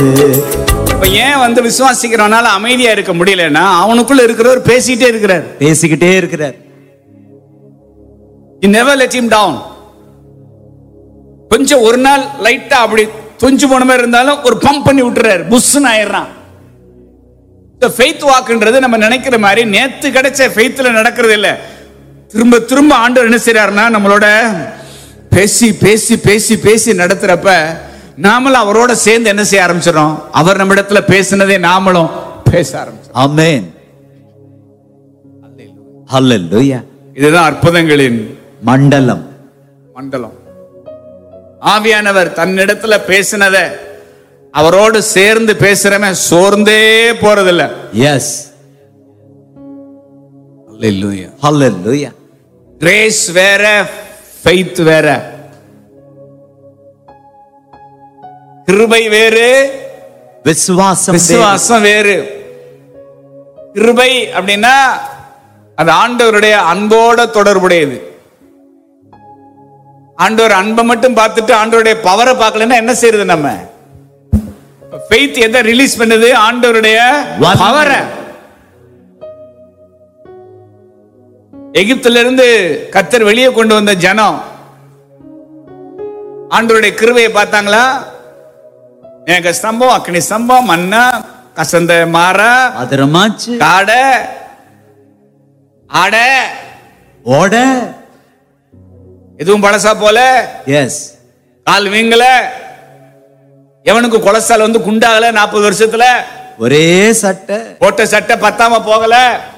இப்ப ஏன் வந்து விசுவாசிக்கிறவனால அமைதியா இருக்க முடியலன்னா அவனுக்குள்ள இருக்கிறவர் பேசிட்டே இருக்கிறார் பேசிக்கிட்டே இருக்கிறார் You never let him down கொஞ்சம் ஒரு நாள் லைட்டா அப்படி துஞ்சு போன மாதிரி இருந்தாலும் ஒரு பம்ப் பண்ணி விட்டுறாரு புஷ்னு ஆயிடுறான் இந்த ஃபெய்த் வாக்குன்றது நம்ம நினைக்கிற மாதிரி நேத்து கிடைச்ச ஃபெய்த்ல நடக்கிறது இல்ல திரும்ப திரும்ப ஆண்டவர் என்ன செய்றாருன்னா நம்மளோட பேசி பேசி பேசி பேசி நடத்துறப்ப நாமளும் அவரோட சேர்ந்து என்ன செய்ய ஆரம்பிச்சிடறோம் அவர் நம்ம இடத்துல பேசினதே நாமளும் பேச ஆரம்பிச்சோம் ஆமென் ஹalleluya இதுதான் அற்புதங்களின் மண்டலம் மண்டலம் ஆவியானவர் தன்னிடத்துல பேசினத அவரோடு சேர்ந்து பேசுறவன் சோர்ந்தே போறதில்ல எஸ் ஹalleluya கிரேஸ் வேற ஃபெய்த் வேற கிருபை வேறு விசுவாசம் வேறு. விசுவாசம் வேறு கிருபை அப்படின்னா அது ஆண்டவருடைய அன்போட தொடர்புடையது ஆண்டவர் அன்பை மட்டும் பார்த்துட்டு ஆண்டவருடைய பவரை பார்க்கலன்னா என்ன செய்யறது நம்ம ஃபெய்த் எதை ரிலீஸ் பண்ணுது ஆண்டவருடைய வல்லமை. பவரை எகிப்துல இருந்து கத்தர் வெளியே கொண்டு வந்த ஜனம் ஆண்டவருடைய கிருபையை பார்த்தாங்களா மேக ஸ்தம்பம் அக்னி ஸ்தம்பம் மன்னா கசந்த மாறா அதரமாச்சு காடை ஆடை ஓட எதுவும் பழசா போல எஸ் கால் வீங்கல எவனுக்கு கொலஸ்ட்ரால் வந்து குண்டாகல நாற்பது வருஷத்துல ஒரே சட்டை போட்ட சட்டை பத்தாம போகல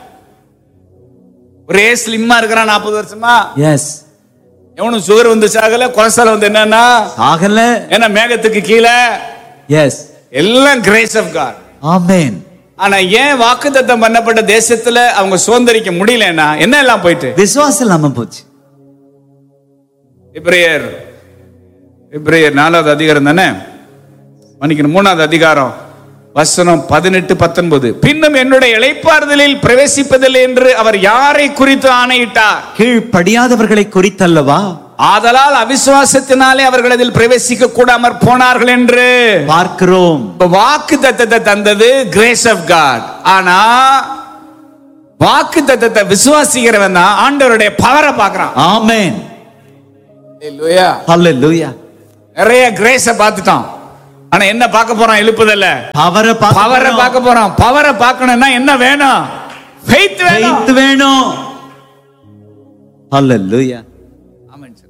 ஒரே ஸ்லிம்மா இருக்கிறான் நாற்பது வருஷமா எஸ் எவனும் சுகர் வந்து சாகல கொலஸ்ட்ரால் வந்து என்னன்னா ஆகல ஏன்னா மேகத்துக்கு கீழே எஸ் எல்லாம் கிரேஸ் ஆஃப் காட் ஆமென் ஆனா ஏன் வாக்குத்தத்தம் பண்ணப்பட்ட தேசத்துல அவங்க சுதந்திரிக்க முடியலன்னா என்ன எல்லாம் போயிட்டு விசுவாசம் இல்லாம போச்சு இப்ரேயர் இப்ரேயர் நாலாவது அதிகாரம் தானே மன்னிக்கணும் மூணாவது அதிகாரம் வசனம் பதினெட்டு பத்தொன்பது பின்னும் என்னுடைய இளைப்பாறுதலில் பிரவேசிப்பதில்லை என்று அவர் யாரை குறித்து ஆணையிட்டார் கீழ்ப்படியாதவர்களை குறித்தல்லவா ஆதலால் அவிசுவாசத்தினாலே அவர்கள் அதில் பிரவேசிக்க கூடாமற் போனார்கள் என்று பார்க்கிறோம் இப்ப வாக்கு தத்தத்தை தந்தது கிரேஸ் ஆஃப் காட் ஆனா வாக்கு தத்தத்தை விசுவாசிக்கிறவன் தான் ஆண்டவருடைய பவரை பார்க்கறான் ஆமென் Hallelujah. ஹalleluya நிறைய கிரேஸ பார்த்துட்டான் ஆனா என்ன பார்க்க போறான் எழுப்புதல்ல பவரை பவரை பார்க்க போறான் பவரை பார்க்கணும்னா என்ன வேணும் ஃபெய்த் வேணும் faith வேணும் ஹalleluya